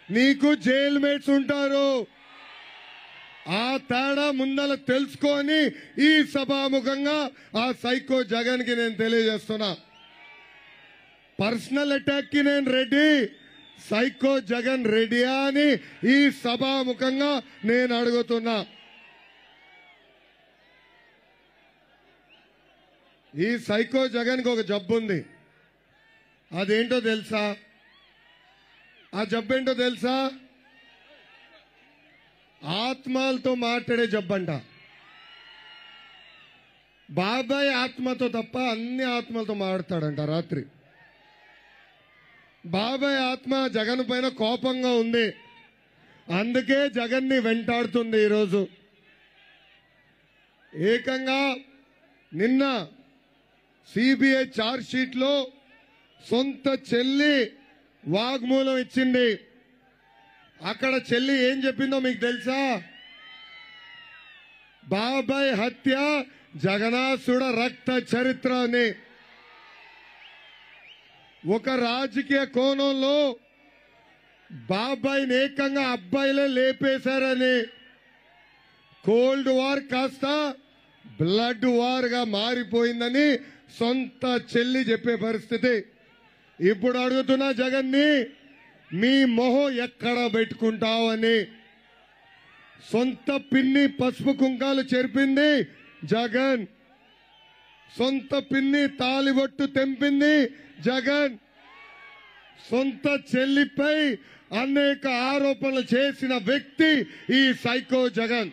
నీకు jail mates ఉంటారు ఆ తేడా ముందల తెలుసుకొని ఈ సభాముఖంగా ఆ సైకో జగన్ కి నేను తెలియజేస్తున్నా పర్సనల్ అటాక్ కి నేను రెడీ సైకో జగన్ రెడీయా అని ఈ సభాముఖంగా నేను అడుగుతున్నా ఈ సైకో జగన్ కి ఒక జబ్బు ఉంది అదేంటో తెలుసా ఆ జబ్బు ఏంటో తెలుసా ఆత్మలతో మాట్లాడే జబ్బంట బాబాయ్ ఆత్మతో తప్ప అన్ని ఆత్మలతో మాట్లాడతాడంట రాత్రి బాబాయ్ ఆత్మ జగన్ పైన కోపంగా ఉంది అందుకే జగన్ని వెంటాడుతుంది ఈరోజు ఏకంగా నిన్న సిబిఐ చార్జ్ షీట్ లో సొంత చెల్లి వాగ్మూలం ఇచ్చింది అక్కడ చెల్లి ఏం చెప్పిందో మీకు తెలుసా బాబాయ్ హత్య జగనాసుడ రక్త చరిత్ర అని ఒక రాజకీయ కోణంలో బాబాయిని ఏకంగా అబ్బాయిలే లేపేశారని కోల్డ్ వార్ కాస్త బ్లడ్ వార్ గా మారిపోయిందని సొంత చెల్లి చెప్పే పరిస్థితి ఇప్పుడు అడుగుతున్నా జగన్ని మీ మొహం ఎక్కడ పెట్టుకుంటావని సొంత పిన్ని పసుపు కుంకాలు చెరిపింది జగన్ సొంత పిన్ని తాలిబొట్టు తెంపింది జగన్ సొంత చెల్లిపై అనేక ఆరోపణలు చేసిన వ్యక్తి ఈ సైకో జగన్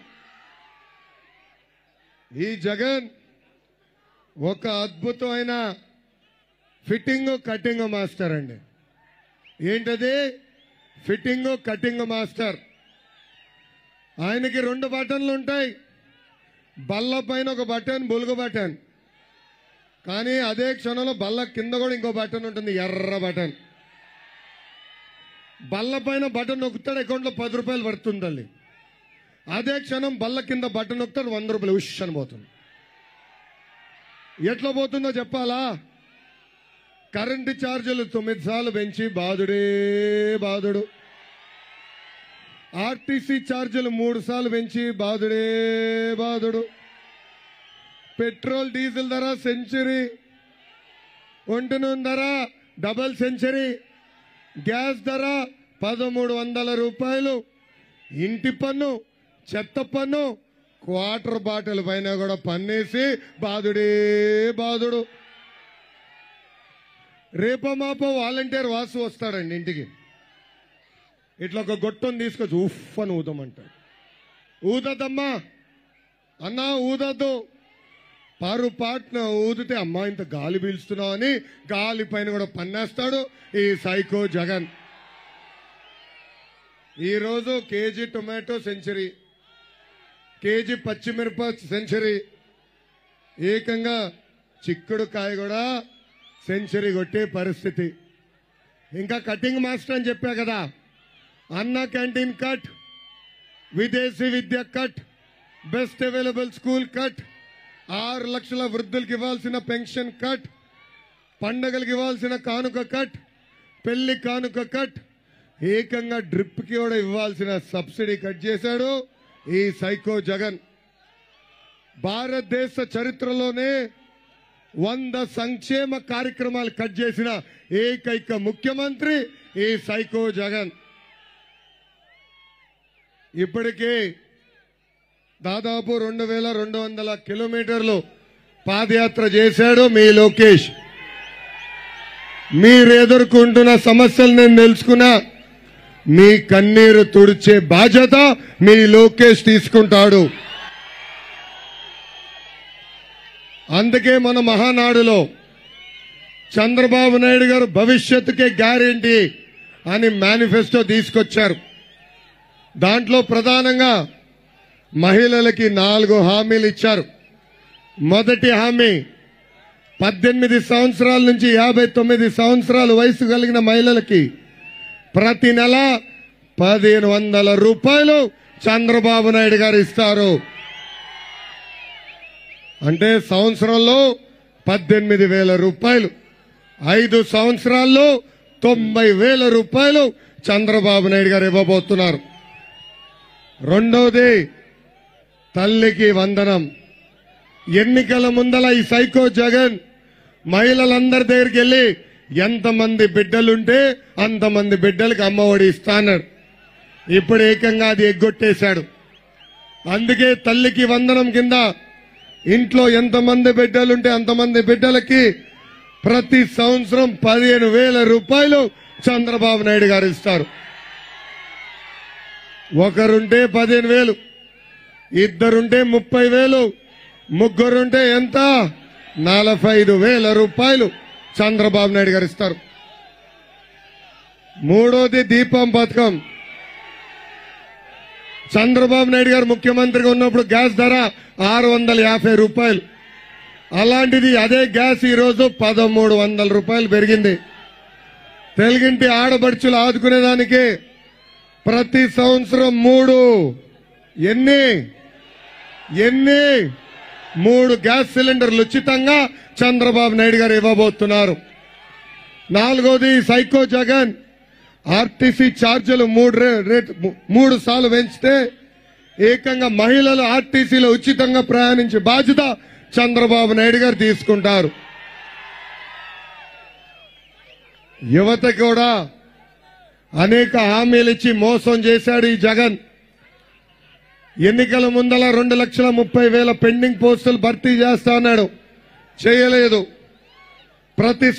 ఈ జగన్ ఒక అద్భుతమైన ఫిట్టింగ్ కటింగ్ మాస్టర్ అండి ఏంటది ఫిట్టింగ్ కటింగ్ మాస్టర్ ఆయనకి రెండు బటన్లు ఉంటాయి బల్ల పైన ఒక బటన్ బులుగు బటన్ కానీ అదే క్షణంలో బల్ల కింద కూడా ఇంకో బటన్ ఉంటుంది ఎర్ర బటన్ బల్ల పైన బటన్ నొక్కుతాడు అకౌంట్లో పది రూపాయలు పడుతుంది తల్లి అదే క్షణం బల్ల కింద బటన్ నొక్కుతాడు వంద రూపాయలు ఉష్ అని పోతుంది ఎట్లా పోతుందో చెప్పాలా కరెంటు ఛార్జీలు తొమ్మిది సార్లు పెంచి బాధుడే బాధుడు ఆర్టీసీ ఛార్జీలు మూడు సార్లు పెంచి బాధుడే బాధుడు పెట్రోల్ డీజిల్ ధర సెంచరీ ఒంటి నూనె ధర డబల్ సెంచరీ గ్యాస్ ధర పదమూడు వందల రూపాయలు ఇంటి పన్ను చెత్త పన్ను క్వార్టర్ బాటిల్ పైన కూడా పన్నేసి బాధుడే బాధుడు రేపో మాపో వాలంటీర్ వాసు వస్తాడండి ఇంటికి ఇట్లా ఒక గొట్టం తీసుకొచ్చి ఉఫ్ అని ఊదమంటాడు ఊదద్దమ్మా అన్నా ఊదద్దు పారు పాట్న ఊదితే అమ్మా ఇంత గాలి పీల్చుతున్నావు అని గాలి పైన కూడా పన్నేస్తాడు ఈ సైకో జగన్ ఈరోజు కేజీ టొమాటో సెంచరీ కేజీ పచ్చిమిరప సెంచరీ ఏకంగా చిక్కుడు కాయ కూడా సెంచరీ కొట్టే పరిస్థితి ఇంకా కటింగ్ మాస్టర్ అని చెప్పా కదా అన్న క్యాంటీన్ కట్ విదేశీ విద్య cut best available school cut ఆరు లక్షల వృద్ధులకు ఇవ్వాల్సిన పెన్షన్ కట్ పండగలకు ఇవ్వాల్సిన కానుక కట్ పెళ్లి కానుక కట్ ఏకంగా డ్రిప్ కి కూడా ఇవ్వాల్సిన సబ్సిడీ కట్ చేశాడు ఈ సైకో జగన్ భారతదేశ చరిత్రలోనే వంద సంక్షేమ కార్యక్రమాలు కట్ చేసిన ఏకైక ముఖ్యమంత్రి ఈ సైకో జగన్ ఇప్పటికే దాదాపు రెండు వేల రెండు వందల కిలోమీటర్లు పాదయాత్ర చేశాడు మీ లోకేష్ మీరు ఎదుర్కొంటున్న సమస్యలు నేను తెలుసుకున్నా మీ కన్నీరు తుడిచే బాధ్యత మీ లోకేష్ తీసుకుంటాడు అందుకే మన మహానాడులో చంద్రబాబు నాయుడు గారు భవిష్యత్తుకే గ్యారెంటీ అని మేనిఫెస్టో తీసుకొచ్చారు దాంట్లో ప్రధానంగా మహిళలకి నాలుగు హామీలు ఇచ్చారు మొదటి హామీ పద్దెనిమిది సంవత్సరాల నుంచి యాభై తొమ్మిది సంవత్సరాల వయసు కలిగిన మహిళలకి ప్రతి నెల పదిహేను వందల రూపాయలు చంద్రబాబు నాయుడు గారు ఇస్తారు అంటే సంవత్సరంలో పద్దెనిమిది వేల రూపాయలు ఐదు సంవత్సరాల్లో తొంభై వేల రూపాయలు చంద్రబాబు నాయుడు గారు ఇవ్వబోతున్నారు రెండవది తల్లికి వందనం ఎన్నికల ముందల ఈ సైకో జగన్ మహిళలందరి దగ్గరికి వెళ్ళి ఎంతమంది బిడ్డలుంటే అంతమంది బిడ్డలకు అమ్మఒడి ఇస్తాన్నాడు ఇప్పుడు ఏకంగా అది ఎగ్గొట్టేశాడు అందుకే తల్లికి వందనం కింద ఇంట్లో ఎంతమంది బిడ్డలుంటే అంతమంది బిడ్డలకి ప్రతి సంవత్సరం పదిహేను వేల రూపాయలు చంద్రబాబు నాయుడు గారు ఇస్తారు ఒకరుంటే పదిహేను వేలు ఇద్దరుంటే ముప్పై వేలు ముగ్గురుంటే ఎంత నలభై ఐదు వేల రూపాయలు చంద్రబాబు నాయుడు గారు ఇస్తారు మూడోది దీపం పథకం చంద్రబాబు నాయుడు గారు ముఖ్యమంత్రిగా ఉన్నప్పుడు గ్యాస్ ధర ఆరు వందల యాభై రూపాయలు అలాంటిది అదే గ్యాస్ ఈ రోజు పదమూడు వందల రూపాయలు పెరిగింది తెలుగింటి ఆడబడుచులు ఆదుకునేదానికి ప్రతి సంవత్సరం మూడు ఎన్ని ఎన్ని మూడు గ్యాస్ సిలిండర్లు ఉచితంగా చంద్రబాబు నాయుడు గారు ఇవ్వబోతున్నారు నాలుగోది సైకో జగన్ ఆర్టీసీ ఛార్జీలు మూడు రే- రేట్ ము- మూడు సార్లు పెంచితే ఏకంగా మహిళలు ఆర్టీసీలో ఉచితంగా ప్రయాణించే బాధ్యత చంద్రబాబు నాయుడు గారు తీసుకుంటారు యువత కూడా అనేక హామీలు ఇచ్చి మోసం చేశాడు ఈ జగన్ ఎన్నికల ముందల రెండు లక్షల ముప్పై వేల పెండింగ్ పోస్టులు భర్తీ చేస్తా అన్నాడు చేయలేదు ప్రతి